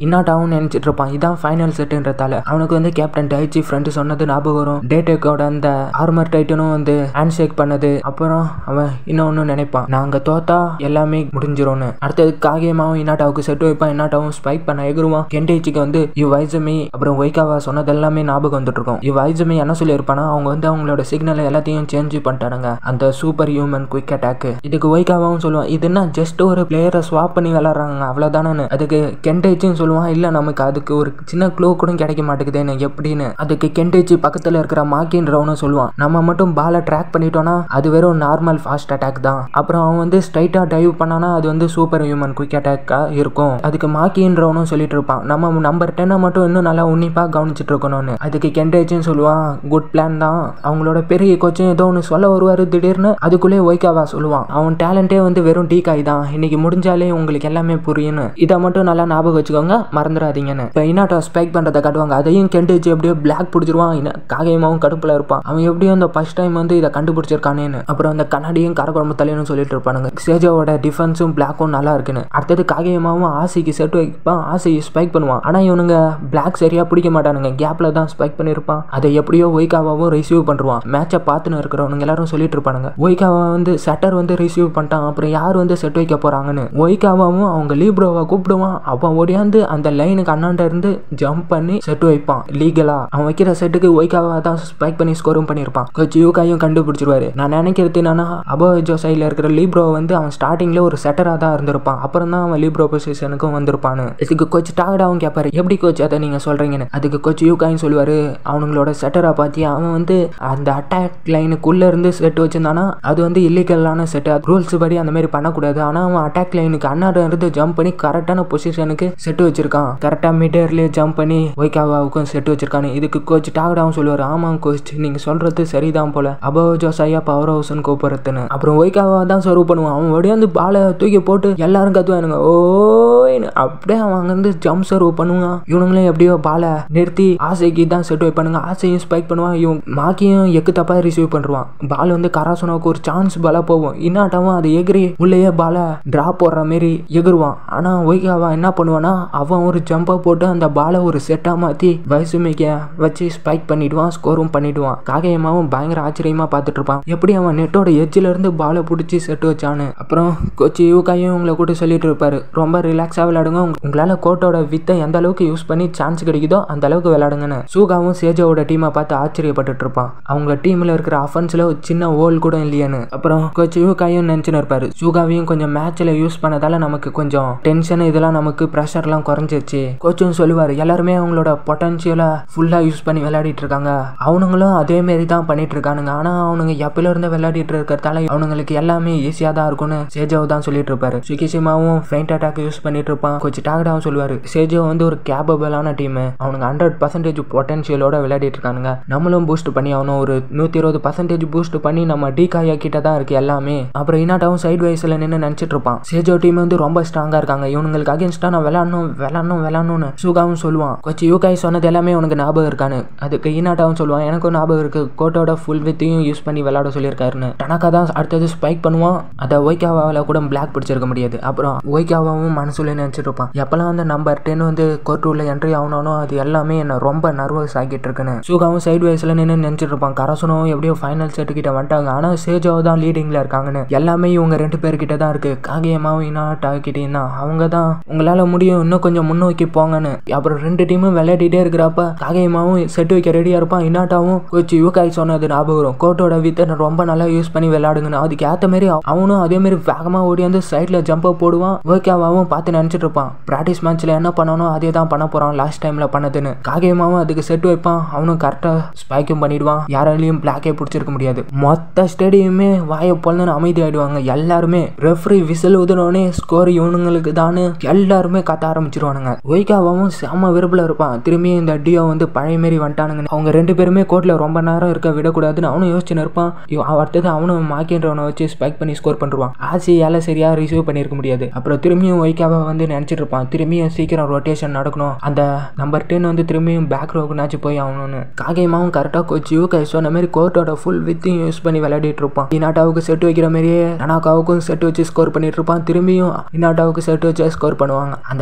இன்னாட்டாவும் நினைச்சிட்டு இருப்பான் இதான் ஃபைனல் செட்டுன்றதால அவனுக்கு வந்து கேப்டன் டைச்சி ஃப்ரெண்டு சொன்னது ஞாபகம் வரும் டேட்டேக்கோட அந்த ஆர்மர் டைட்டனும் வந்து ஹேண்ட் ஷேக் பண்ணது அப்புறம் அவன் இன்னொன்னு நினைப்பான் நாங்க தோத்தா எல்லாமே முடிஞ்சிரும்னு அடுத்தது காகேமாவும் இன்னாட்டாவுக்கு செட்டு வைப்பான் இன்னாட்டாவும் ஸ்பைக் பண்ண எகுருவான் கெண்டேச்சிக்கு வந்து இவ் வைசமி அப்புறம் ஒய்காவா சொன்னது எல்லாமே ஞாபகம் வந்துட்டு இருக்கும் இவ் வைசமி என்ன சொல்லியிருப்பானா அவங்க வந்து அவங்களோட சிக்னல் எல்லாத்தையும் சேஞ்ச் பண்ணிட்டானுங்க அந்த சூப்பர் ஹியூமன் குயிக் அட்டாக் இதுக்கு ஒய்காவாவும் சொல்லுவான் இது என்ன ஜஸ்ட் ஒரு பிளேயரை ஸ்வாப் பண்ணி விளாட்றாங்க அவ்வளவுதானே அதுக்கு கெண்டேச்சின்னு சொல்லுவான் இல்ல நமக்கு அதுக்கு ஒரு சின்ன க்ளூ கூட கிடைக்க மாட்டேங்குதுன்னு எப்படின்னு அதுக்கு கெண்டேச்சி பக்கத்துல இருக்கிற மாக்கின்றவனும் சொல்லுவான் நம்ம மட்டும் பாலை ட்ராக் பண்ணிட்டோம்னா அது வெறும் நார்மல் ஃபாஸ்ட் அட்டாக் தான் அப்புறம் அவன் வந்து ஸ்ட்ரைட்டா டைவ் பண்ணானா அது வந்து சூப்பர் ஹியூமன் குயிக் அட்டாக்கா இருக்கும் அதுக்கு மாக்கின்றவனும் சொல்லிட்டு இருப்பான் நம்ம நம்பர் டென்னை மட்டும் இன்னும் நல்லா உன்னிப்பா கவனிச்சிட்டு இருக்கணும்னு அதுக்கு கெண்டேச்சின்னு சொல்லுவான் குட் பிளான் தான் அவங்களோட பெரிய கோச்சும் ஏதோ ஒன்று சொல்ல வருவாரு திடீர்னு அதுக்குள்ளே ஒய்காவா சொல்லுவான் அவன் டேலண்டே வந்து வெறும் டீ காய் தான் இன்னைக்கு முடிஞ்சாலே உங்களுக்கு எல்லாமே புரியும்னு இதை மட்டும் நல்லா ஞாபகம் வச்சுக்கோங்க மறந்துடாதீங்கன்னு இப்போ இன்னாட்டோ ஸ்பைக் பண்றதை காட்டுவாங்க அதையும் கெண்டேஜி அப்படியே பிளாக் பிடிச்சிருவான் இன- காகேமாவும் கடுப்புல இருப்பான் அவன் எப்படியும் அந்த ஃபர்ஸ்ட் டைம் வந்து இதை கண்டுபிடிச்சிருக்கானேன்னு அப்புறம் அந்த கண்ணாடியும் கரக்குழம்பு தலைன்னு சொல்லிட்டு இருப்பானுங்க சேஜோவோட டிஃபென்ஸும் பிளாக்கும் நல்லா இருக்குன்னு அடுத்தது காகேமாவும் ஆசைக்கு செட் வைப்பான் ஆசையை ஸ்பைக் பண்ணுவான் ஆனா இவனுங்க பிளாக் சரியா பிடிக்க மாட்டானுங்க கேப்ல தான் ஸ்பைக் பண்ணியிருப்பான் அதை எப்படியோ ஒய்காவாவும் ரிசீவ் பண்ணுவான் மேட்சை பார்த்துன்னு இருக்கிறவனுங்க எல்லாரும் சொல்லிட்டு இருப்பானுங்க ஒய்காவா வந்து செட்டர் வந்து ரிசீவ் பண்ணிட்டான் அப்புறம் யார் வந்து செட் வைக்க போறாங்கன்னு ஒய்காவாவும் அவங்க லீப்ரோவை கூப்பிடுவான் அவன் ஓடியாந்து அந்த லைனுக்கு அண்ணாண்ட இருந்து ஜம்ப் பண்ணி செட் வைப்பான் லீகலா அவன் வைக்கிற செட்டுக்கு ஒய்காவா தான் ஸ்பைக் பண்ணி ஸ்கோரும் பண்ணியிருப்பான் கோச் யூகாயும் கண்டுபிடிச்சிருவாரு நான் நினைக்கிறது என்னன்னா அபோஜோ சைடில் இருக்கிற லீப்ரோ வந்து அவன் ஸ்டார்டிங்ல ஒரு செட்டரா தான் இருந்திருப்பான் அப்புறம் தான் அவன் லீப்ரோ பொசிஷனுக்கும் வந்திருப்பான்னு இதுக்கு கோச் டாகடாவும் கேட்பாரு எப்படி கோச் அதை நீங்க சொல்றீங்கன்னு அதுக்கு கோச் யூகாயும் சொல்லுவாரு அவனுங்களோட செட்டரா பார்த்தியா அவன் வந்து அந்த அட்டாக் லைனுக்குள்ள இருந்து செட் வச்சிருந்தானா அது வந்து இல்லீகலான செட் ரூல்ஸ் படி அந்த மாதிரி பண்ணக்கூடாது ஆனா அவன் அட்டாக் லைனுக்கு அண்ணாட இருந்து ஜம்ப் பண்ணி கரெக்டான பொசிஷனுக்கு செட் வச்சிருக்கான் கரெக்டா மிடர்லயே ஜம்ப் பண்ணி ஒய்காவாவுக்கும் செட் வச்சிருக்கானு இதுக்கு கோச் டாகடாவும் சொல்லுவாரு ஆமாம் கோச் நீங்க சொல்றது சரிதான் போல அபோஜோ சையா பவர் ஹவுஸ்னு கூப்பிடுறதுன்னு அப்புறம் ஒய்காவா தான் சர்வ் பண்ணுவான் அவன் ஓடியாந்து பாலை தூக்கி போட்டு எல்லாரும் கத்துவானுங்க ஓய்னு அப்படியே அவன் அங்கேருந்து ஜம்ப் சர்வ் பண்ணுவான் இவனுங்களும் எப்படியோ பாலை நிறுத்தி ஆசைக்கு தான் செட் வைப்பானுங்க ஆசையும் ஸ்பைக் பண்ணுவான் இவன் மாக்கியும் எக்கு தப்பா ரிசீவ் பண்ணுவான் பால் வந்து கராசனோக்கு ஒரு சான்ஸ் பாலா போகும் இன்னாட்டவன் அது எகிரி உள்ளேயே பாலை டிராப் போடுற மாதிரி எகிருவான் ஆனா ஒய்காவா என்ன பண்ணுவானா அவன் ஒரு ஜம்பை போட்டு அந்த பாலை ஒரு செட்டா மாத்தி வயசுமிக்க வச்சு ஸ்பைக் பண்ணிடுவான் ஸ்கோரும் பண்ணிடுவான் காகையமாவும் பயங்கர ஆச்சரியமா பார்த்துட்டு இருப்பான் எப்படி அவன் நெட்டோட எட்ஜில் இருந்து பாலை பிடிச்சி செட் வச்சான்னு அப்புறம் கோச்சி யூகாயும் உங்களை கூட சொல்லிட்டு இருப்பாரு ரொம்ப ரிலாக்ஸாக விளையாடுங்க உங்க- உங்களால கோட்டோட வித்தை எந்த அளவுக்கு யூஸ் பண்ணி சான்ஸ் கிடைக்குதோ அந்த அளவுக்கு விளையாடுங்கன்னு சூகாவும் சேஜோவோட டீமை பார்த்து ஆச்சரியப்பட்டுட்டு இருப்பான் அவங்க டீம்ல இருக்கிற அஃபென்ஸ்ல ஒரு சின்ன ஓல் கூட இல்லையான்னு அப்புறம் கோச் யூகாயும் நினைச்சுன்னு இருப்பாரு சூகாவையும் கொஞ்சம் மேட்ச்ல யூஸ் பண்ணதால நமக்கு கொஞ்சம் டென்ஷன் இதெல்லாம் நமக்கு ப்ரெஷர்லாம் குறைஞ்சிருச்சு கோச்சும் சொல்லுவாரு எல்லாருமே அவங்களோட பொட்டன்ஷியலை ஃபுல்லா யூஸ் பண்ணி விளையாடிட்டு இருக்காங்க அவனுங்களும் அதே மாரி தான் பண்ணிட்டு இருக்கானுங்க ஆனா அவனுங்க எப்பல இருந்து விளையாடிட்டு இருக்கிறதால அவனுங்களுக்கு எல்லாமே ஈஸியா தான் இருக்கும்னு சேஜோ தான் சொல்லிட்டு இருப்பாரு சுகிசிமாவும் ஃபெயிண்ட் அட்டாக் யூஸ் பண்ணிட்டு இருப்பான் கொஞ்சம் டாகடாவும் சொல்லுவாரு சேஜோ வந்து ஒரு கேபபிளான டீம் அவனுங்க ஹண்ட்ரட் பர்சன்டேஜ் பொட்டன்ஷியலோட விளையாடிட்டு இருக்கானுங்க நம்மளும் பூஸ்ட் பண்ணி அவனும் ஒரு நூத்தி இருபது பர்சன்டேஜ் பூஸ்ட் பண்ணி நம்ம டீகாயா கிட்ட தான் இருக்கு எல்லாமே அப்புறம் இன்னாட்டாவும் சைட் வைஸ்ல நின்று நினைச்சிட்டு இருப்பான் சேஜோ டீம் வந்து ரொம்ப ஸ்ட்ராங்கா இருக்காங்க இவனுங்களுக்கு அகேன்ஸ்டா நான் விளையாடணும் விளையாடணும் விளையாடணும்னு சுகாவும் சொல்லுவான் கொஞ்சம் யூகாய் சொன்னது எல்லாமே உனக்கு ஞாபகம் இருக்கான்னு அதுக்கு இன்னாட்டாவும் சொல்லுவான் எனக்கும் ஞாபகம் இருக்கு கோட்டோட ஃபுல் வித்தையும் யூஸ் பண்ணி விளையாட சொல்லியிருக்காருன்னு டனக்கா தான் அடுத்தது ஸ்பைக் பண்ணுவான் அதை ஒய்காவாவில் கூட பிளாக் பிடிச்சிருக்க முடியாது அப்புறம் ஒய்காவாவும் மனசுல நினைச்சிட்டு இருப்பான் எப்பெல்லாம் அந்த நம்பர் டென் வந்து கோர்ட் உள்ள என்ட்ரி ஆகணும் அது எல்லாமே என்ன ரொம்ப நர்வஸ் ஆகிட்டு இருக்குன்னு சுகாவும் சைடு வயசுல நின்று நினைச்சிட்டு இருப்பான் கரசனும் எப்படியோ ஃபைனல் செட்டு கிட்ட வந்துட்டாங்க ஆனா சேஜோ தான் லீடிங்ல இருக்காங்கன்னு எல்லாமே இவங்க ரெண்டு பேர்கிட்ட தான் இருக்கு காகியமாவும் இனாட்டா கிட்டேயும் தான் அவங்க தான் உங்களால முடியும் இன்னும் கொஞ்சம் முன்னோக்கி போங்கன்னு அப்புறம் ரெண்டு டீமும் விளையாடிட்டே இருக்கிறப்ப காகியமாவும் செட்டு வைக்க ரெடியா இருப்பான் இன்னாட்டாவும் கோச்சு யூகாய் சொன்னது ஞாபகம் வரும் கோட்டோட வித்தை ரொம்ப நல்லா யூஸ் பண்ணி விளையாடுங்கன்னு அதுக்கு ஏத்த மாதிரி அவனும் அதே மாதிரி வேகமா ஓடியாந்து சைட்ல ஜம்பை போடுவான் ஓகேவாவும் பார்த்து நினைச்சிட்டு இருப்பான் பிராக்டிஸ் மேட்ச்ல என்ன பண்ணணும் அதே தான் பண்ண போறான் லாஸ்ட் டைம்ல பண்ணதுன்னு காகேமாவும் அதுக்கு செட் வைப்பான் அவனும் கரெக்டா ஸ்பைக்கும் பண்ணிடுவான் யாராலையும் பிளாக்கே பிடிச்சிருக்க முடியாது மொத்த ஸ்டேடியமே வாயை பொழுதுன்னு அமைதி ஆயிடுவாங்க எல்லாருமே ரெஃப்ரி விசில் ஊதுனோடனே ஸ்கோர் இவனுங்களுக்கு தானு எல்லாருமே கத்த ஆரம்பிச்சிருவானுங்க ஒய்காவாவும் செம விருப்பல இருப்பான் திரும்பி இந்த டியோ வந்து பழைய மாரி வந்துட்டானுங்க அவங்க ரெண்டு பேருமே கோர்ட்ல ரொம்ப நேரம் இருக்க விடக்கூடாதுன்னு அவனும் யோசிச்சுன்னு இருப்பான் இவன் அடுத்தது அவனும் மாக்கின்றவனை வச்சு ஸ்பைக் பண்ணி ஸ்கோர் பண்ணுவான் ஆசியால சரியா ரிசீவ் பண்ணியிருக்க முடியாது அப்புறம் திரும்பியும் ஒய்காவை வந்து நினைச்சிட்டு இருப்பான் திரும்பியும் சீக்கிரம் ரொட்டேஷன் நடக்கணும் அந்த நம்பர் டென் வந்து திரும்பியும் பேக் ரோக்குனாச்சு போய் ஆகணும்னு காகேமாவும் கரெக்டாக கோச் யூகை சொன்ன மாதிரி கோர்ட்டோட ஃபுல் வித்தையும் யூஸ் பண்ணி விளையாடிட்டு இருப்பான் இனாட்டாவுக்கு செட் வைக்கிற மாதிரியே அனாக்காவுக்கும் செட் வச்சு ஸ்கோர் பண்ணிட்டு இருப்பான் திரும்பியும் இனாட்டாவுக்கு செட் வச்சு ஸ்கோர் பண்ணுவாங்க அந்த பொண்ணுங்களாம்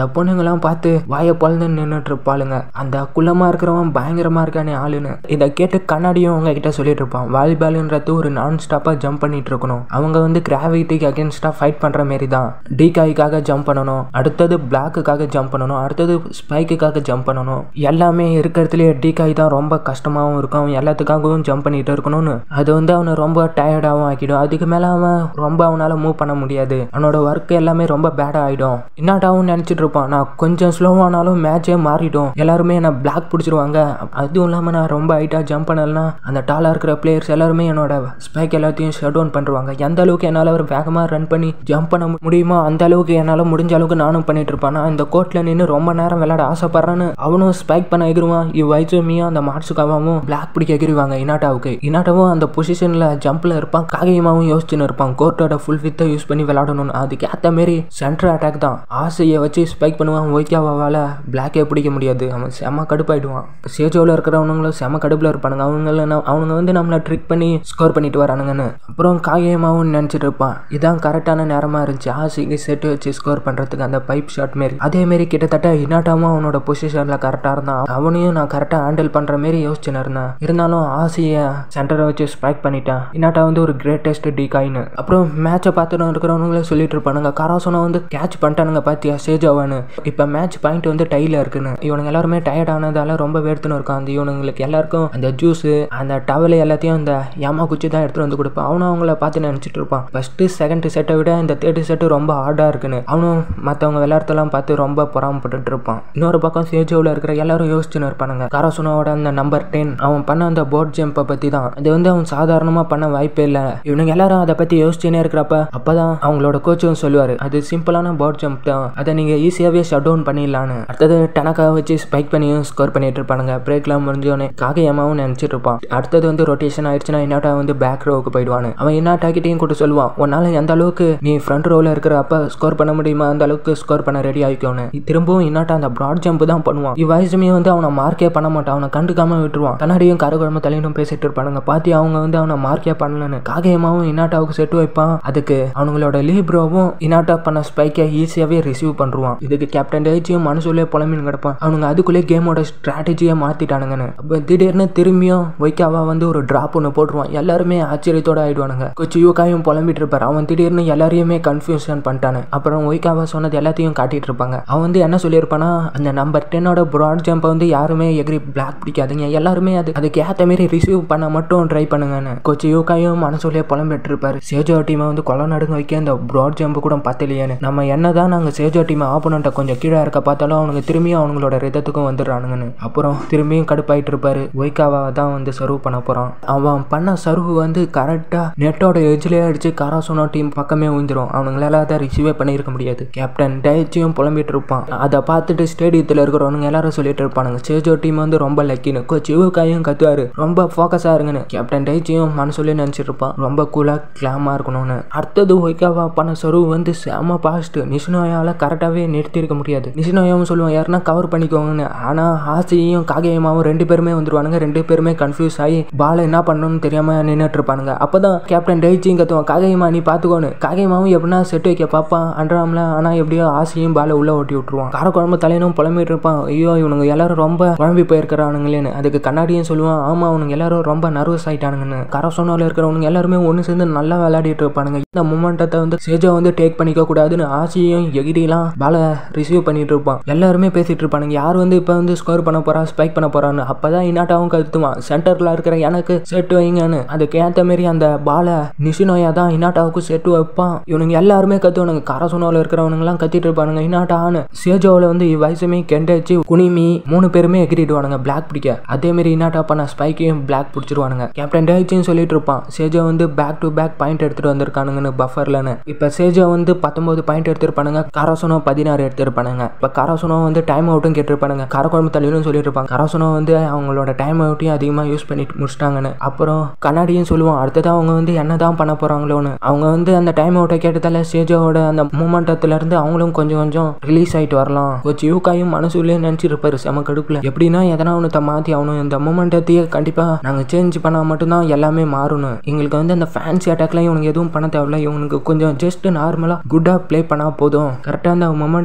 இவனுங்கெல்லாம் பார்த்து வாயை பழந்து நின்றுட்டு இருப்பாளுங்க அந்த குள்ளமா இருக்கிறவன் பயங்கரமா இருக்கானே ஆளுன்னு இதை கேட்டு கண்ணாடியும் அவங்க கிட்ட சொல்லிட்டு இருப்பான் வாலிபால்ன்றது ஒரு நான் ஸ்டாப்பா ஜம்ப் பண்ணிட்டு இருக்கணும் அவங்க வந்து கிராவிட்டிக்கு அகேன்ஸ்டா ஃபைட் பண்ற மாரி தான் டிகாய்க்காக ஜம்ப் பண்ணணும் அடுத்தது பிளாக்குக்காக ஜம்ப் பண்ணணும் அடுத்தது ஸ்பைக்குக்காக ஜம்ப் பண்ணணும் எல்லாமே இருக்கிறதுலே டிகாய் தான் ரொம்ப கஷ்டமாகவும் இருக்கும் அவன் எல்லாத்துக்காகவும் ஜம்ப் பண்ணிட்டு இருக்கணும்னு அது வந்து அவனை ரொம்ப டயர்டாகவும் ஆக்கிடும் அதுக்கு மேல அவன் ரொம்ப அவனால மூவ் பண்ண முடியாது அவனோட ஒர்க் எல்லாமே ரொம்ப பேடா ஆயிடும் இன்னாட்டாவும் நினைச்சிட்டு இருப்பான் நான் கொஞ்சம் ஸ்லோவானாலும் மேட்சே மாறிடும் எல்லாருமே என்ன பிளாக் பிடிச்சிருவாங்க அதுவும் இல்லாம நான் ரொம்ப ஹைட்டா ஜம்ப் பண்ணலனா அந்த டாலா இருக்கிற பிளேயர்ஸ் எல்லாருமே என்னோட ஸ்பைக் எல்லாத்தையும் ஷட் டவுன் பண்ணுவாங்க எந்த அளவுக்கு என்னால் ஒரு வேகமாக ரன் பண்ணி ஜம்ப் பண்ண முடியுமோ அந்த அளவுக்கு என்னால் முடிஞ்ச அளவுக்கு நானும் பண்ணிட்டு இருப்பேன் நான் இந்த கோர்ட்டில் நின்று ரொம்ப நேரம் விளையாட ஆசைப்படுறேன்னு அவனும் ஸ்பைக் பண்ண எகிருவான் இவ்வைச்சுமியும் அந்த மாட்சுக்காவும் பிளாக் பிடிக்க எகிருவாங்க இனாட்டாவுக்கு இனாட்டாவும் அந்த பொசிஷனில் ஜம்பில் இருப்பான் காகியமாவும் யோசிச்சுன்னு இருப்பான் கோர்ட்டோட ஃபுல் வித்தை யூஸ் பண்ணி விளையாடணும்னு அதுக்கு ஏற்ற மாரி சென்டர் அட்டாக் தான் ஆசையை வச்சு ஸ்பைக் பண்ணுவான் ஒய்க்காவால் பிளாக்கே பிடிக்க முடியாது அவன் செம கடுப்பாயிடுவான் சேஜோவில் இருக்கிறவனுங்களும் செம கடுப்பில் இருப்பானுங்க அவனுங்கள அவனுங்க வந்து நம்மளை ட்ரிக் பண்ணி ஸ்கோர் பண்ணிட்டு வரானுங்கன்னு அப்புறம் காகியமாவும் நினச்சிட்டு இருப்பான் இதான் கரெக்டான நேரமாக இருந்துச்சு ஆசைக்கு செட்டு வச்சு ஸ்கோர் பண்ணுறதுக்கு அந்த பைப் ஷாட் மாரி அதே மாரி கிட்டத்தட்ட இன்னாட்டாவும் அவனோட பொசிஷனில் கரெக்டாக இருந்தான் அவனையும் நான் கரெக்டாக ஹேண்டில் பண்ணுற மாரி யோசிச்சுன்னு இருந்தேன் இருந்தாலும் ஆசையை சென்டரை வச்சு ஸ்பைக் பண்ணிட்டேன் இன்னாட்டா வந்து ஒரு கிரேட்டஸ்ட் டிகாயின்னு அப்புறம் மேட்சை பார்த்துட்டு இருக்கிறவங்களே சொல்லிட்டு இருப்பானுங்க கராசோனை வந்து கேட்ச் பண்ணிட்டானுங்க பார்த்தியா சேஜாவான்னு இப்போ மேட்ச் பாயிண்ட் வந்து டைல இருக்குன்னு இவனுங்க எல்லாருமே டயர்ட் ஆனதால ரொம்ப வேர்த்துன்னு இருக்கான் அந்த இவனுங்களுக்கு எல்லாருக்கும் அந்த ஜூஸு அந்த டவல் எல்லாத்தையும் அந்த யாமா குச்சி தான் எடுத்துட்டு வந்து கொடுப்பான் அவனும் அவங்கள பார்த்து நினச்சிட்டு இருப்பான் ஃபர்ஸ்ட் செகண்ட் செட்டை விட இந்த தேர்ட் செட்டு ரொம்ப ஹார்டாக இருக்குன்னு அவனும் மற்றவங்க விளையாடுறதெல்லாம் பார்த்து ரொம்ப பொறாமப்பட்டு இருப்பான் இன்னொரு பக்கம் சேஜோவில் இருக்கிற எல்லாரும் யோசிச்சுன்னு இருப்பானுங்க கராசுனோட அந்த நம்பர் டென் அவன் பண்ண அந்த போர்ட் ஜம்பை பற்றி தான் அது வந்து அவன் சாதாரணமாக பண்ண வாய்ப்பே இல்லை இவனுங்க எல்லாரும் அதை பற்றி யோசிச்சுனே இருக்கிறப்ப அப்பதான் அவங்களோட கோச்சும் சொல்லுவார் அது சிம்பிளான போர்ட் ஜம்ப் தான் அதை நீங்கள் ஈஸியாகவே ஷட் டவுன் பண்ணிடலான்னு அடுத்தது டனக்காக வச்சு ஸ்பைக் பண்ணியும் ஸ்கோர் பண்ணிட்டு இருப்பானுங்க பிரேக்லாம் முடிஞ்சோடனே காகையமாவும் நினச்சிட்டு இருப்பான் அடுத்தது வந்து ரொட்டேஷன் ஆயிடுச்சுன்னா இன்னாட்டா வந்து பேக் ரோவுக்கு போயிடுவானு அவன் இன்னாட்டாக்கிட்டையும் கூட சொல்லுவான் உன்னால எந்த அளவுக்கு நீ ஃப்ரண்ட் ரோவில் இருக்கிற அப்ப ஸ்கோர் பண்ண முடியுமா அந்த அளவுக்கு ஸ்கோர் பண்ண ரெடி ஆகிக்கோன்னு திரும்பவும் இன்னாட்டா அந்த ப்ராட் ஜம்ப் தான் பண்ணுவான் இவ்வாயுமே வந்து அவனை மார்க்கே பண்ண மாட்டான் அவனை கண்டுக்காம விட்டுருவான் கண்ணாடியும் கருகுழம்பு தலையிலும் பேசிட்டு இருப்பானுங்க பாத்தி அவங்க வந்து அவனை மார்க்கே பண்ணலன்னு காகையமாவும் இன்னாட்டாவுக்கு செட்டு வைப்பான் அதுக்கு அவங்களோட லீப்ரோவும் இனாட்டா பண்ண ஸ்பைக்கை ஈஸியாகவே ரிசீவ் பண்ணுவான் இதுக்கு கேப்டன் டேச்சியும் மனசுலே புலம்பின்னு கிடப்பான் அவனுங்க அதுக்குள்ளே கேமோட ஸ்ட்ராட்டஜியை மாற்றிட்டானுங்கன்னு அப்போ திடீர்னு திரும்பியும் ஒய்க்காவா வந்து ஒரு ட்ராப் ஒன்று போட்டுருவான் எல்லாருமே ஆச்சரியத்தோட ஆயிடுவானுங்க கொச்சு யூகாயும் புலம்பிட்டு இருப்பார் அவன் திடீர்னு எல்லாரையுமே கன்ஃபியூஷன் பண்ணிட்டானு அப்புறம் ஒய்க்காவா சொன்னது எல்லாத்தையும் காட்டிட்டு இருப்பாங்க அவன் வந்து என்ன சொல்லியிருப்பானா அந்த நம்பர் டென்னோட ப்ராட் ஜம்பை வந்து யாருமே எகிரி பிளாக் பிடிக்காதுங்க எல்லாருமே அது அதுக்கு ஏற்ற மாரி ரிசீவ் பண்ண மட்டும் ட்ரை பண்ணுங்கன்னு கொச்சு யூகாயும் மனசுலேயே புலம்பிட்டு இருப்பாரு சேஜோ டீமை வந்து கொலை நடுங்க வைக்க இந்த ப்ராட் ஜம்ப் கூட பத்தலையேன்னு நம்ம என்னதான் நாங்கள் சேஜோ டீம் ஆப்போனண்ட்டை கொஞ்சம் கீழே இருக்க பார்த்தாலும் அவனுக்கு திரும்பியும் அவங்களோட ரிதத்துக்கும் வந்துடுறானுங்கன்னு அப்புறம் திரும்பியும் கடுப்பாயிட்டு இருப்பாரு ஒய்காவா தான் வந்து சர்வ் பண்ண போறான் அவன் பண்ண சர்வ் வந்து கரெக்டா நெட்டோட எஜ்லேயே அடிச்சு காராசோனோ டீம் பக்கமே விழுந்துரும் அவனுங்களால அதை ரிசீவே பண்ணியிருக்க முடியாது கேப்டன் டயச்சியும் புலம்பிட்டு இருப்பான் அதை பார்த்துட்டு ஸ்டேடியத்தில் இருக்கிறவனுங்க எல்லாரும் சொல்லிட்டு இருப்பானுங்க சேஜோ டீம் வந்து ரொம்ப லக்கின்னு கோச் இவுக்காயும் கத்துவாரு ரொம்ப ஃபோக்கஸாக இருங்கன்னு கேப்டன் டைச்சியும் மனசுலேயே நினச்சிட்டு இருப்பான் ரொம்ப கூலாக கிளாமாக இருக்கணும்னு அடுத்தது ஒய்காவா பண்ண சர்வ் வந்து செம பாஸ்ட் நிஷ்னோயால கரெக்டாகவே நிறுத்தியிருக்க முடியாது நிஷ்னோயாவும் சொல்லுவான் யாருன்னா கவர் பண்ணிக்கோங்கன்னு ஆனால் ஆசையும் காகேயமாவும் ரெண்டு பேருமே வந்துருவானுங்க ரெண்டு பேருமே கன்ஃபியூஸ் ஆகி பாலை என்ன பண்ணணும்னு தெரியாம நின்றுட்டு இருப்பானுங்க அப்பதான் கேப்டன் டெய்ச்சியும் கத்துவான் காகேயமா நீ பார்த்துக்கோன்னு காகேயமாவும் எப்படின்னா செட் வைக்க பார்ப்பான் அன்றாமல ஆனால் எப்படியோ ஆசையும் பாலை உள்ள ஓட்டி விட்டுருவான் காரக்குழம்பு தலையனும் புலம்பிட்டு இருப்பான் ஐயோ இவனுங்க எல்லாரும் ரொம்ப குழம்பி போயிருக்கிறானுங்களேன்னு அதுக்கு கண்ணாடியும் சொல்லுவான் ஆமா அவனுங்க எல்லாரும் ரொம்ப நர்வஸ் ஆயிட்டானுங்கன்னு கரசோனால இருக்கிறவனுங்க எல்லாருமே ஒன்று சேர்ந்து நல்லா விளையாடிட்டு இருப்பானுங்க இந்த மூமெண்டத்தை வந்து சேஜா வந்து டேக் பண்ணிக்க கூடாதுன்னு ஆசையும் எகிரிலாம் பாலை ரிசீவ் பண்ணிட்டு இருப்பான் எல்லாருமே பேசிட்டு இருப்பானுங்க யார் வந்து இப்போ வந்து ஸ்கோர் பண்ண போறா ஸ்பைக் பண்ண போறான்னு அப்பதான் இனாட்டாவும் கத்துவான் சென்டர்ல இருக்கிற எனக்கு செட் வைங்கன்னு அதுக்கு ஏத்த மாரி அந்த பாலை நிஷினோயா தான் இனாட்டாவுக்கு செட்டு வைப்பான் இவனுங்க எல்லாருமே கத்துவானுங்க கரசோனால இருக்கிறவனுங்கலாம் கத்திட்டு இருப்பானுங்க இனாட்டான்னு சேஜோவில் வந்து வயசுமே கெண்டச்சு குனிமி மூணு பேருமே எகிரிடுவானுங்க பிளாக் பிடிக்க அதே மாதிரி இனாட்டா பண்ண ஸ்பைக்கையும் பிளாக் பிடிச்சிருவானுங்க கேப்டன் டேச்சின்னு சொல்லிட்டு இருப்பான் சேஜோ வந்து பேக் டு பேக் பாயிண்ட் எடுத்துட்டு வந்திருக்கானுங்கன்னு பஃபர்லன்னு இப்போ சேஜோ வந்து பத்தொன்பது பாயிண்ட் எடுத்திருப்பானுங்க காராசோனோ பதினாறு எடுத்திருப்பானுங்க இப்போ காராசோனோ வந்து டைம் அவுட்டும் கேட்டிருப்பானுங்க காரக்குழம்பு தலையிலும் சொல்லிட்டு இருப்பாங்க காராசோனோ வந்து அவங்களோட டைம் அவுட்டையும் அதிகமாக யூஸ் பண்ணிட்டு முடிச்சிட்டாங்கன்னு அப்புறம் கண்ணாடியும் சொல்லுவான் அடுத்தது அவங்க வந்து என்னதான் பண்ண போறாங்களோன்னு அவங்க வந்து அந்த டைம் அவுட்டை கேட்டதால சேஜோவோட அந்த மூமெண்டத்துல இருந்து அவங்களும் கொஞ்சம் கொஞ்சம் ரிலீஸ் ஆயிட்டு வரலாம் கோச் யூகாயும் மனசுலேயே நினச்சிருப்பாரு செம கடுப்புல எப்படின்னா எதனா ஒன்று மாற்றி ஆகணும் இந்த மூமெண்டத்தையே கண்டிப்பாக நாங்கள் சேஞ்ச் பண்ணால் மட்டும்தான் எல்லாமே மாறணும் எங்களுக்கு வந்து அந்த ஃபேன்சி அட்டாக்லாம் இவனுக்கு எதுவும் பண்ண தேவையில்ல இவனுக்கு கொஞ்சம் ஜஸ்ட் நார்மலாக குட்டாக ப்ளே பண்ணால் போதும் கரெக்டாக அந்த மொமெண்டத்துக்கு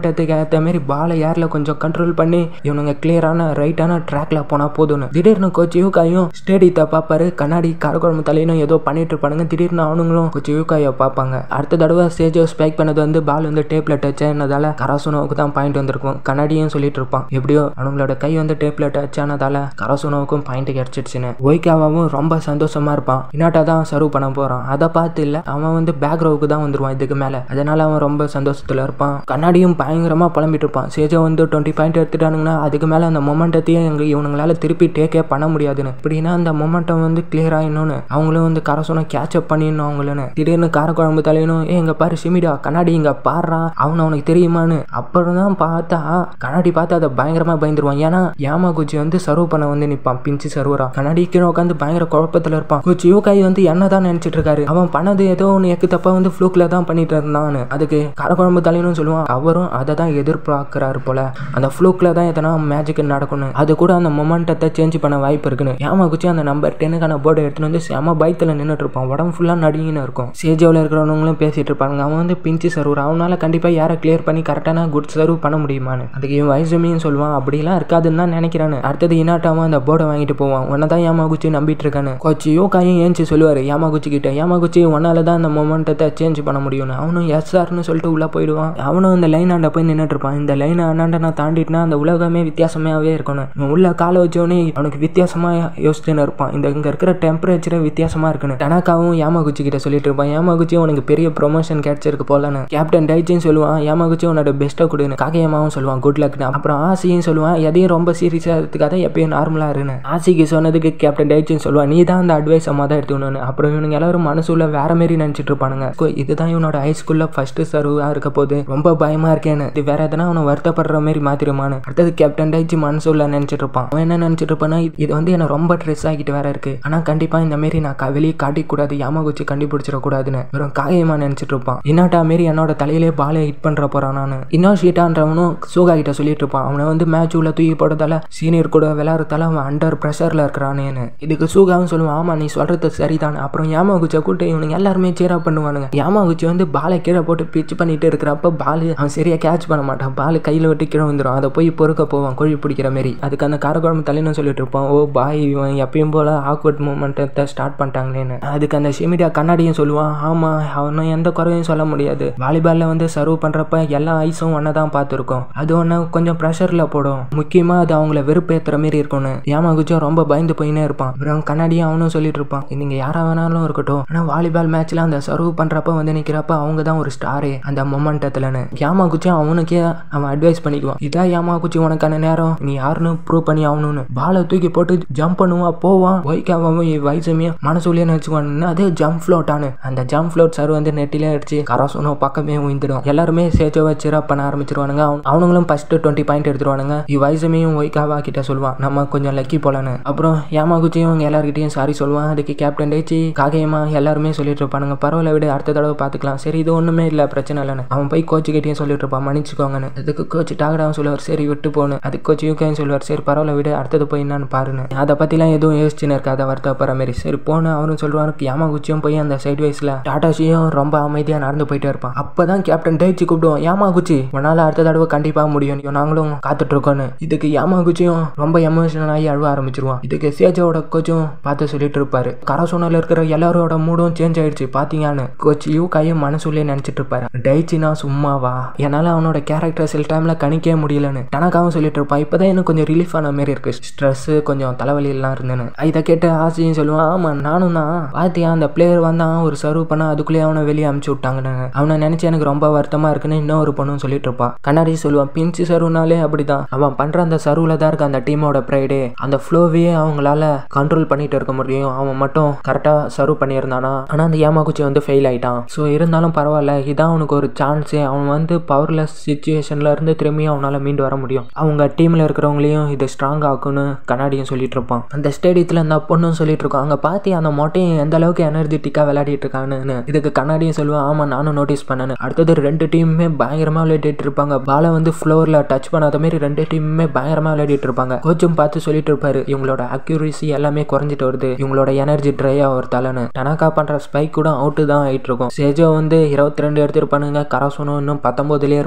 ஏற்ற மாரி பாலை ஏரில் கொஞ்சம் கண்ட்ரோல் பண்ணி இவனுங்க கிளியரான ரைட்டான ட்ராக்ல போனா போதும்னு திடீர்னு கோச் யூகாயும் ஸ்டேடியத்தை பார்ப்பாரு கண்ணாடி காரக்குழம்பு தலையினும் ஏதோ பண்ணிட்டு இருப்பானுங்க திடீர்னு அவனுங்களும் கோச் யூகாயை பார்ப்பாங்க அடுத்த தடவை ஸ்டேஜோ ஸ்பைக் பண்ணது வந்து பால் வந்து டேப்ல டச் ஆனதால கராசுனோவுக்கு தான் பாயிண்ட் வந்திருக்கும் கண்ணாடியும் சொல்லிட்டு இருப்பான் எப்படியோ அவங்களோட கை வந்து டேப்ல டச் ஆனதால கராசுனோவுக்கும் பாயிண்ட் கிடைச்சிடுச்சுன்னு ஒய்காவும் ரொம்ப சந்தோஷமா இருப்பான் இன்னாட்டா தான் சர்வ் பண்ண போறான் அதை பார்த்து இல்ல அவன் வந்து பேக் ரோவுக்கு தான் வந்துருவான் இதுக்கு மேல அதனால அவன் ரொம்ப சந்தோஷத்துல இருப்பான் கண்ணாடியும் பயங்கரமா புலம்பிட்டு இருப்பான் சேஜோ வந்து டுவெண்ட்டி பாயிண்ட் எடுத்துட்டானுங்கன்னா அதுக்கு மேல அந்த மொமெண்டத்தையும் எங்க இவனுங்களால திருப்பி டேக்கே பண்ண முடியாதுன்னு இப்படின்னா அந்த மொமெண்டம் வந்து கிளியர் ஆயிடணும்னு அவங்களும் வந்து கரசோனை கேட்ச் அப் பண்ணிடணும் அவங்களுன்னு திடீர்னு காரக்குழம்பு தலையணும் ஏ இங்க பாரு சிமிடா கண்ணாடி இங்க பாடுறா அவன் அவனுக்கு தெரியுமான்னு அப்புறம் தான் பார்த்தா கண்ணாடி பார்த்து அதை பயங்கரமா பயந்துருவான் ஏன்னா யாமா குச்சி வந்து சர்வ் பண்ண வந்து நிப்பான் பிஞ்சு சர்வரா கண்ணாடி கீழே உட்காந்து பயங்கர குழப்பத்துல இருப்பான் குச்சி யூகாய் வந்து என்ன தான் நினைச்சிட்டு இருக்காரு அவன் பண்ணது ஏதோ ஒன்று எக்கு தப்பா வந்து ஃப்ளூக்ல தான் பண்ணிட்டு இருந்தான்னு அதுக்கு காரக்குழம்பு தலையணும் சொல்லுவான் அவரும் அதை தான் எதிர்பார்க்கிறாரு போல அந்த ஃப்ளூக்ல தான் எதனா மேஜிக் நடக்கணும் அது கூட அந்த மொமெண்டத்தை சேஞ்ச் பண்ண வாய்ப்பு இருக்குன்னு ஏமா குச்சி அந்த நம்பர் டென்னுக்கான போர்டை எடுத்துன்னு வந்து செம பயத்தில் நின்றுட்டு இருப்பான் உடம்பு ஃபுல்லாக நடுங்கின்னு இருக்கும் சேஜோவில் இருக்கிறவங்களும் பேசிட்டு இருப்பாங்க அவன் வந்து பிஞ்சு சர்வர் அவனால கண்டிப்பாக யாரை கிளியர் பண்ணி கரெக்டான குட் சர்வ் பண்ண முடியுமான்னு அதுக்கு இவன் வயசுமையும் சொல்லுவான் அப்படிலாம் இருக்காதுன்னு தான் நினைக்கிறானு அடுத்தது இனாட்டாவும் அந்த போர்டை வாங்கிட்டு போவான் உன்னை தான் ஏமாகுச்சி நம்பிட்டு இருக்கானு கோச்சியோ காயும் ஏஞ்சி சொல்லுவார் ஏமாகுச்சி கிட்ட ஏமாகுச்சி உன்னால தான் அந்த மொமெண்டத்தை சேஞ்ச் பண்ண முடியும்னு அவனும் எஸ்ஆர்னு சொல்லிட்டு உள்ள போயிடுவான் அவனும் இந்த லைன் ஆண்ட போய் நின்றுட்டு இருப்பான் இந்த லைன் ஆண்டாண்ட நான் தாண்டிட்டுனா அந்த உலகமே வித்தியாசமாவே இருக்கணும் இவன் உள்ள காலை வச்சோடனே அவனுக்கு வித்தியாசமா யோசிச்சுன்னு இருப்பான் இந்த இங்க இருக்கிற டெம்பரேச்சரே வித்தியாசமா இருக்குன்னு டனாக்காவும் யாமாகுச்சி கிட்ட சொல்லிட்டு இருப்பான் யாமாகுச்சி உனக்கு பெரிய ப்ரொமோஷன் கிடைச்சிருக்கு போலன்னு கேப்டன் டைச்சின்னு சொல்லுவான் யாமாகுச்சி உன்னோட பெஸ்ட்டை கொடுன்னு காகையம்மாவும் சொல்லுவான் குட் லக்னு அப்புறம் ஆசியும் சொல்லுவான் எதையும் ரொம்ப சீரியஸாக எடுத்துக்காத எப்பயும் நார்மலா இருன்னு ஆசிக்கு சொன்னதுக்கு கேப்டன் டைச்சின்னு சொல்லுவான் நீ தான் அந்த அட்வைஸ் அம்மா தான் எடுத்துக்கணும்னு அப்புறம் இவனுங்க எல்லாரும் மனசுல வேற மாரி நினைச்சிட்டு இருப்பானுங்க "கோ, இதுதான் இவனோட ஹை ஸ்கூல்ல ஃபர்ஸ்ட் சர்வா இருக்க போது ரொம்ப பயமா இருக்கேன்னு இது வேற எதனா அவனை வருத்தப்படுற மாதிரி மாத்திருமான்னு அடுத்தது கேப்டன் டைச்சி மனசுல நினைச்சிட்டு இருப்பான் அவன் என்ன நினைச்சிட்டு இருப்பான்னா இது- இது வந்து என்ன ரொம்ப ட்ரெஸ் ஆகிட்டு வேற இருக்கு ஆனா கண்டிப்பா இந்த மாரி நான் க- வெளியே காட்டிக்க கூடாது யாமகுச்சி கண்டுபிடிச்சிட கூடாதுன்னு வெறும் காயமா நினைச்சிட்டு இருப்பான் இன்னாட்டா மாரி என்னோட தலையிலே பாலை ஹிட் பண்ற போறான் நான் இன்னொரு ஷீட்டான்றவனும் சூகா கிட்ட சொல்லிட்டு இருப்பான் அவனை வந்து மேட்ச் உள்ள தூக்கி போட்டதால சீனியர் கூட விளையாடுறதால அவன் அண்டர் ப்ரெஷர்ல இருக்கிறானேன்னு இதுக்கு சூகாவும் சொல்லுவான் ஆமா நீ சொல்றது சரிதான் அப்புறம் யாமாகுச்சியை கூட்டு இவனுங்க எல்லாருமே சேரா பண்ணுவானுங்க யாமாகுச்சி வந்து பாலை கீழே போட்டு பிச் பண்ணிட்டு இருக்கிறப்ப பால் அவன் சரியா கேட்ச் பண்ண மாட்டான் பால் கையில விட்டு கீழே வந்துடும் அதை போய் பொறுக்க போவான் கோழி பிடிக்கிற மாதிரி அதுக்கு அந்த காரக்குழம்பு தலைன்னு சொல்லிட்டு இருப்பான் ஓ பாய் இவன் எப்பயும் போல ஆக்வர்ட் மூமெண்ட்டை ஸ்டார்ட் பண்ணிட்டாங்களேன்னு அதுக்கு அந்த ஷிமிடியா கண்ணாடியும் சொல்லுவான் ஆமா அவனும் எந்த குறையும் சொல்ல முடியாது வாலிபால்ல வந்து சர்வ் பண்றப்ப எல்லா ஐஸும் ஒன்றை தான் பார்த்துருக்கோம் அது ஒன்று கொஞ்சம் ப்ரெஷரில் போடும் முக்கியமாக அது அவங்கள வெறுப்பேற்றுற மாதிரி இருக்கும்னு ஏமாகுச்சும் ரொம்ப பயந்து போயினே இருப்பான் அப்புறம் கண்ணாடியும் அவனும் சொல்லிட்டு இருப்பான் நீங்கள் யாரா வேணாலும் இருக்கட்டும் ஆனால் வாலிபால் மேட்ச்ல அந்த சர்வ் பண்ணுறப்ப வந்து நிற்கிறப்ப அவங்க தான் ஒரு ஸ்டாரே அந்த மொமெண்டத்துலன்னு ஏமாகுச்சும் அவனுக்கே அவன் அட்வைஸ் பண்ணிக்குவான் இதான் ஏமாகுச்சி உனக்கான நேரம் நீ யாருன்னு ப்ரூவ் பண்ணி ஆகணும்னு பாலை தூக்கி போட்டு ஜம்ப் பண்ணுவான் போவான் ஒய்க்காவும் வயசுமே மனசுலயே நினச்சிக்குவான்னு அதே ஜம்ப் ஃப்ளோட்டானு அந்த ஜம்ப் ஃப்ளோட் சார் வந்து நெட்டிலே அடிச்சு கராசோனோ பக்கமே உயிந்துடும் எல்லாருமே சேச்சோவை சிறப் பண்ண ஆரம்பிச்சிருவானுங்க அவன் அவனுங்களும் ஃபர்ஸ்ட் டுவெண்ட்டி பாயிண்ட் எடுத்துருவானுங்க வயசுமையும் ஒய்காவா கிட்ட சொல்லுவான் நம்ம கொஞ்சம் லக்கி போலான்னு அப்புறம் ஏமாகுச்சியும் அவங்க எல்லார்கிட்டயும் சாரி சொல்லுவான் அதுக்கு கேப்டன் டேச்சி காகையம்மா எல்லாருமே சொல்லிட்டு இருப்பானுங்க பரவாயில்ல விட அடுத்த தடவை பார்த்துக்கலாம் சரி இது ஒண்ணுமே இல்லை பிரச்சனை இல்லைன்னு அவன் போய் கோச்சு கிட்டயும் சொல்லிட்டு இருப்பான் மன்னிச்சுக்கோங்கன்னு அதுக்கு கோச் டாகடாவும் சொல்லுவார் சரி விட்டு போன்னு அதுக்கு கோச் யூகேயும் சொல்லுவார் சரி பரவாயில்ல விட அடுத்தது போய் என்னன்னு பாருன்னு அதை பத்திலாம் எதுவும் யோசிச்சுன்னு இருக்காத வருத்தப்படுற மாதிரி சரி போன்னு அவரும் சொல்லுவாரு யாமாகுச்சியும் போய் அந்த சைட் வைஸ்ல டாட்டாஷியும் ரொம்ப அமைதியா நடந்து போயிட்டே இருப்பான் அப்பதான் கேப்டன் டேச்சி கூப்பிடுவோம் யாமாகுச்சி உன்னால அடுத்த தடவை கண்டிப்பா முடியும் நீ- நாங்களும் காத்துட்டு இருக்கோன்னு இதுக்கு யாமாகுச்சியும் ரொம்ப எமோஷனல் ஆகி அழுவ ஆரம்பிச்சிருவான் இதுக்கு சேஜோட கோச்சும் பார்த்து சொல்லிட்டு இருப்பாரு கரசோனில் இருக்கிற எல்லாரோட மூடும் சேஞ்ச் ஆயிடுச்சு பாத்தீங்கன்னு கோச் யூ கையும் மனசுலயே நினைச்சிட்டு இருப்பாரு டைச்சினா சும்மாவா என்னால அவனோட கேரக்டர் சில டைம்ல கணிக்கவே முடியலன்னு டனக்காவும் சொல்லிட்டு இருப்பான் இப்பதான் எனக்கு கொஞ்சம் ரிலீஃப் ஆன மாதிரி இருக்கு ஸ்ட்ரெஸ் கொஞ்சம் தலைவலி எல்லாம் இருந்தேன்னு இதை கேட்டு ஆசையும் சொல்லுவான் ஆமா நானும் தான் பாத்தியா அந்த பிளேயர் வந்தான் ஒரு சர்வ் பண்ணா அதுக்குள்ளேயே அவனை வெளியே அமுச்சு விட்டாங்கன்னு அவனை நினைச்சு எனக்கு ரொம்ப வருத்தமா இருக்குன்னு இன்னொரு பொண்ணும் சொல்லிட்டு இருப்பான் கண்ணாடி சொல்லுவான் பிஞ்சு சர்வ்னாலே அப்படிதான் அவன் பண்ற அந்த சர்வ்ல தான் இருக்கு அந்த டீமோட ப்ரைடே அந்த ஃப்ளோவே அவங்களால கண்ட்ரோல் பண்ணிட்டு இருக்க முடியும் அவன் மட்டும் கரெக்டா சர்வ் பண்ணியிருந்தானா ஆனா அந்த ஏமாக்குச்சி வந்து ஃபெயில் ஆயிட்டான் ஸோ இருந்தாலும் பரவாயில்ல இதான் அவனுக்கு ஒரு சான்ஸே அவன் வந்து பவர்லெஸ் சுச்சுவேஷன்ல இருந்து திரும்பியும் அவனால மீண்டு வர முடியும் அவங்க டீம்ல இருக்கிறவங்களையும் இது ஸ்ட்ராங் ஆக்குன்னு கண்ணாடியும் சொல்லிட்டு இருப்பான் அந்த ஸ்டேடியத்துல அந்த பொண்ணும் சொல்லிட்டு இருக்கோம் அங்க பாத்தி அந்த மொட்டையும் எந்த அளவுக்கு எனர்ஜெட்டிக்கா விளையாடிட்டு இருக்கான்னு இதுக்கு கண்ணாடியும் சொல்லுவான் ஆமா நானும் நோட்டீஸ் பண்ணேன்னு அடுத்தது ரெண்டு டீமுமே பயங்கரமா விளையாடிட்டு இருப்பாங்க பாலை வந்து ஃப்ளோர்ல டச் பண்ணாத மாதிரி ரெண்டு டீமுமே பயங்கரமா விளையாடிட்டு இருப்பாங்க கோச்சும் பார்த்து சொல்லிட்டு இருப்பாரு இவங்களோட அக்யூரசி எல்லாமே குறைஞ்சிட்டு வருது இவங்களோட எனர்ஜி ட்ரை ஆகிறதாலன்னு டனாக்கா பண்ற ஸ்பைக் கூட அவுட்டு தான் ஆயிட்டு இருக்கும் சேஜோ வந்து இருபத்தி ரெண்டு எடுத்திருப்பானுங்க கராசோனும் இன்னும் பத்தொன்பதுலயே இருப்பானுங்க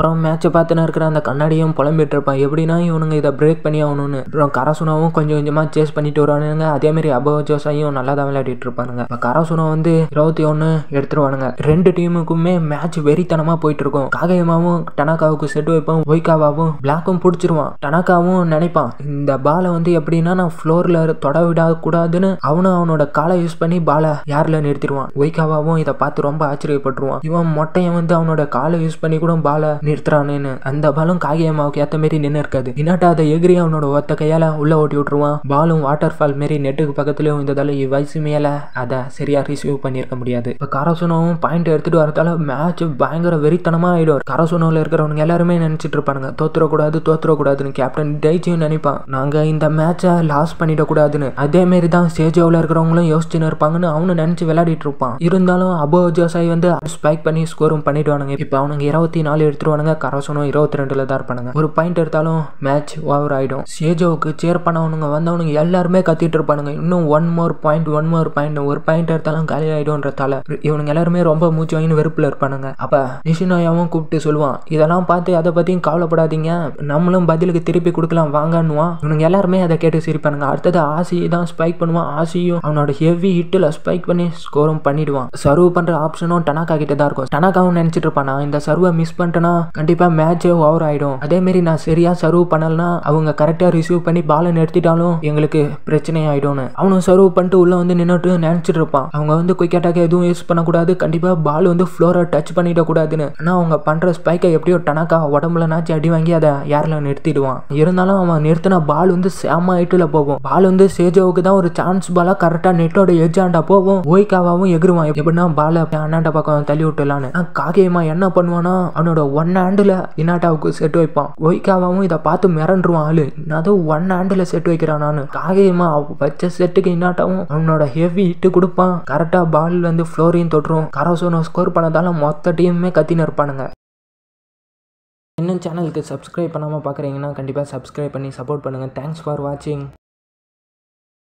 அப்புறம் மேட்சை பார்த்துன்னு இருக்கிற அந்த கண்ணாடியும் புலம்பிட்டு இருப்பான் எப்படின்னா இவனுங்க இதை பிரேக் பண்ணி ஆகணும்னு அப்புறம் கரசுனாவும் கொஞ்சம் கொஞ்சமாக சேஸ் பண்ணிட்டு வருவானுங்க அதேமாரி அபோ ஜோசாயும் நல்லா தான் விளையாடிட்டு இருப்பானுங்க இப்போ கரசுனா வந்து இருபத்தி ஒன்று எடுத்துருவானுங்க ரெண்டு டீமுக்குமே மேட்ச் வெறித்தனமாக போயிட்டு இருக்கும் காகயமாவும் டனாக்காவுக்கு செட் வைப்பான் ஒய்காவாவும் பிளாக்கும் பிடிச்சிருவான் டனாக்காவும் நினைப்பான் இந்த பாலை வந்து எப்படின்னா நான் ஃப்ளோரில் தொட விடக்கூடாதுன்னு அவனும் அவனோட காலை யூஸ் பண்ணி பாலை யாரில் நிறுத்திடுவான் ஒய்காவாவும் இதை பார்த்து ரொம்ப ஆச்சரியப்பட்டுருவான் இவன் மொட்டையன் வந்து அவனோட காலை யூஸ் பண்ணி கூட பாலை நிறுத்துறானேன்னு அந்த பாலும் காகியமாவுக்கு ஏற்ற மாரி நின்று இருக்காது இன்னாட்டா அதை எகிரி அவனோட ஒத்த கையால உள்ள ஓட்டி விட்டுருவான் பாலும் வாட்டர் ஃபால் மாரி நெட்டுக்கு பக்கத்துலயும் இருந்ததால வயசு மேல அதை சரியா ரிசீவ் பண்ணியிருக்க முடியாது இப்போ கரசுனோவும் பாயிண்ட் எடுத்துட்டு வரதால மேட்ச் பயங்கர வெறித்தனமா ஆயிடும் கரசுனோவில் இருக்கிறவங்க எல்லாருமே நினைச்சிட்டு இருப்பானுங்க தோத்துறக்கூடாது தோத்துறக்கூடாதுன்னு கேப்டன் டைச்சியும் நினைப்பான் நாங்க இந்த மேட்சை லாஸ் பண்ணிடக்கூடாதுன்னு அதே மாரி தான் சேஜோவில் இருக்கிறவங்களும் யோசிச்சுன்னு இருப்பாங்கன்னு அவனு நினைச்சு விளையாடிட்டு இருப்பான் இருந்தாலும் அபோ ஜோசாய் வந்து ஸ்பைக் பண்ணி ஸ்கோரும் பண்ணிடுவானுங்க இப்போ அவனுங்க இருபத்தி நாலு எடுத்துருவானுங்க கரசுனும் இருபத்தி ரெண்டுல தான் இருப்பானுங்க ஒரு பாயிண்ட் எடுத்தாலும் மேட்ச் ஓவர் ஆயிடும் சேஜோவுக்கு சேர் பண்ணவனுங்க வந்தவனுங்க எல்லாருமே கத்திட்டு இருப்பானுங்க இன்னும் one more point one more point ஒரு பாயிண்ட் எடுத்தாலும் காலி ஆயிடும்ன்றதால இவனுங்க எல்லாருமே ரொம்ப மூச்சு வாங்கின்னு வெறுப்புல இருப்பானுங்க அப்ப நிஷினோயாவும் கூப்பிட்டு சொல்லுவான் இதெல்லாம் பார்த்து அதை பத்தியும் கவலைப்படாதீங்க நம்மளும் பதிலுக்கு திருப்பி கொடுக்கலாம் வாங்கன்னுவான் இவனுங்க எல்லாருமே அதை கேட்டு சிரிப்பானுங்க அடுத்தது ஆசி தான் ஸ்பைக் பண்ணுவான் ஆசியும் அவனோட ஹெவி ஹிட்டில் ஸ்பைக் பண்ணி ஸ்கோரும் பண்ணிடுவான் சர்வ் பண்ற ஆப்ஷனும் டனாக்கா கிட்ட தான் இருக்கும் டனாக்காவும் நினைச்சிட்டு இருப்பான் நான் இந்த சர்வை மிஸ் பண்ணிட்டேன்னா கண்டிப்பா மேட்சே ஓவர் ஆயிடும் அதே மாதிரி நான் சரியா சர்வ் பண்ணலனா அவங்க கரெக்டா ரிசீவ் பண்ணி பாலை நிறுத்திட்டாலும் எங்களுக்கு பிரச்சனை ஆயிடும்னு அவனும் சர்வ் பண்ணிட்டு உள்ள வந்து நின்னுட்டு நினைச்சிட்டு இருப்பான் அவங்க வந்து குயிக் அட்டாக் எதுவும் யூஸ் பண்ணக்கூடாது கண்டிப்பா பால் வந்து ஃப்ளோரை டச் பண்ணிடக்கூடாதுன்னு ஆனா அவங்க பண்ற ஸ்பைக்கை எப்படியோ டனாக்கா உடம்புல நாச்சு அடி வாங்கி அதை யாரில் நிறுத்திடுவான் இருந்தாலும் அவன் நிறுத்தின பால் வந்து சேம ஹைட்டில் போகும் பால் வந்து சேஜோவுக்கு தான் ஒரு சான்ஸ் பாலா கரெக்டாக நெட்டோட எஜ்ஜாண்டா போகும் ஓய்காவாவும் எகிருவான் எப்படின்னா பாலை அண்ணாண்ட பக்கம் தள்ளி விட்டுலான்னு ஆனா காகேமா என்ன பண்ணுவானா அவனோட ஒன் ஹேண்டில் இனாட்டாவுக்கு செட் வைப்பான் ஒய்காவாவும் இதை பார்த்து மிரண்டுருவான் ஆளு அதுவும் ஒன் ஹேண்டில் செட் வைக்கிறான் நான் காகேமா வச்ச செட்டுக்கு இன்னாட்டாவும் அவனோட ஹெவி ஹிட்டு கொடுப்பான் கரெக்டாக பால் வந்து ஃப்ளோரையும் தொட்டுரும் கரோசோனோ ஸ்கோர் பண்ணதால மொத்த டீமுமே கத்தின்னு இருப்பானுங்க இன்னும் சேனலுக்கு சப்ஸ்கிரைப் பண்ணாமல் பார்க்குறீங்கன்னா கண்டிப்பாக சப்ஸ்கிரைப் பண்ணி சப்போர்ட் பண்ணுங்கள் தேங்க்ஸ் ஃபார் வாட்சிங்